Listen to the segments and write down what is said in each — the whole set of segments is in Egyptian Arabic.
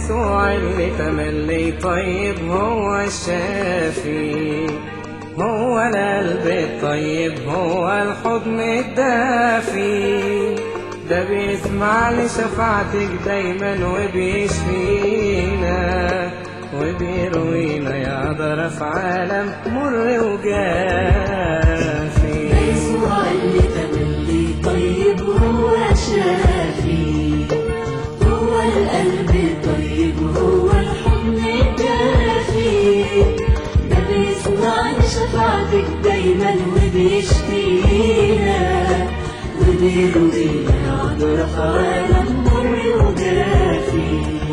يسوع اللي تملي طيب هو الشافي هو القلب الطيب هو الحضن الدافي ده بيسمع لشفاعتك دايما وبيشفينا وبيروينا يقدر في عالم مر وجافي يسوع اللي تملي طيب هو شافي هو القلب طيب هو الحضن الدافي ده بيسمع لشفاعتك دايما وبيشفينا وبيرضينا يقدر في عالم مر وجافي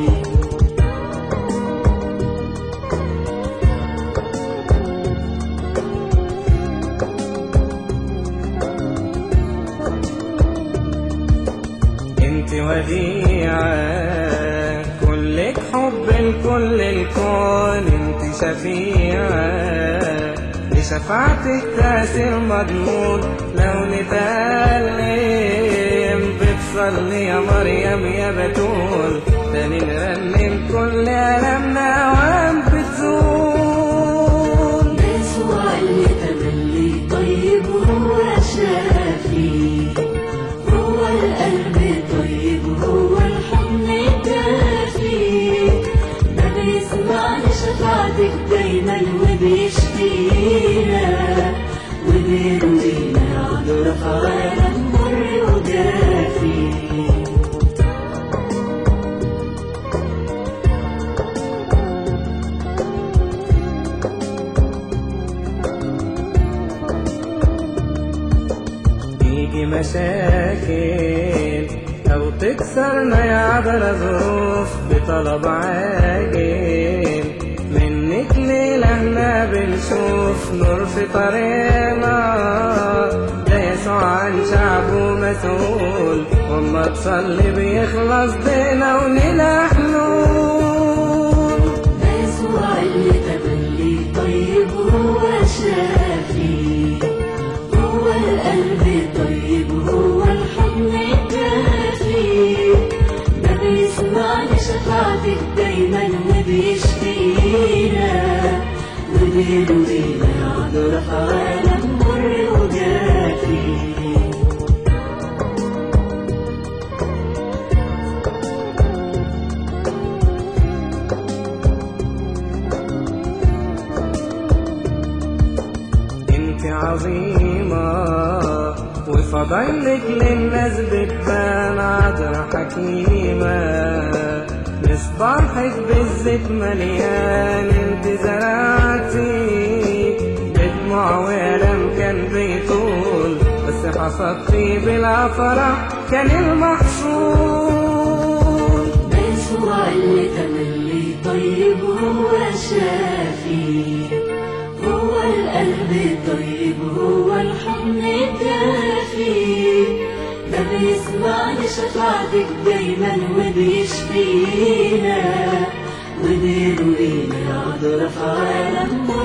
انت وديعة كلك حب لكل الكون انت شفيعة لشفاعتك تأثير مضمون لو نتألم بتصلي يا مريم يا بتول تاني نرنم كل ألمنا وام بتزول يسوع اللي تملي طيب هو شافي هو القلب طيب هو الحضن الدافي ده بيسمع لشفاعتك دايما وبيشفينا وبيروينا يقدر في عالم مر وجافي يجي مشاكل أو تكسرنا يا عذرا ظروف بطلب عاجل منك ليلة بنشوف نور في طريقنا ده يسوع عن شعبه مسؤول وما تصلي بيخلص بينا ونلاقي حلول يسوع اللي تملي طيب هو شافي هو القلب طيب هو الحضن الدافي ده بيسمع لشفاعتك دايما وبيشفينا وبيروينا يقدر في عالم مر وجافي انت عظيمة وفضايلك للناس بتبان عذرا حكيمة مصباحك بالزيت مليان انت زرعتي بدموع وألم كان بيطول بس حصدتي بلا فرح كان المحصول يسوع اللي تملي طيب هو شافي هو القلب طيب هو الحضن الدافي ده بيسمع لشفاعتك دايما وبيشفينا وبيروينا يقدر في عالم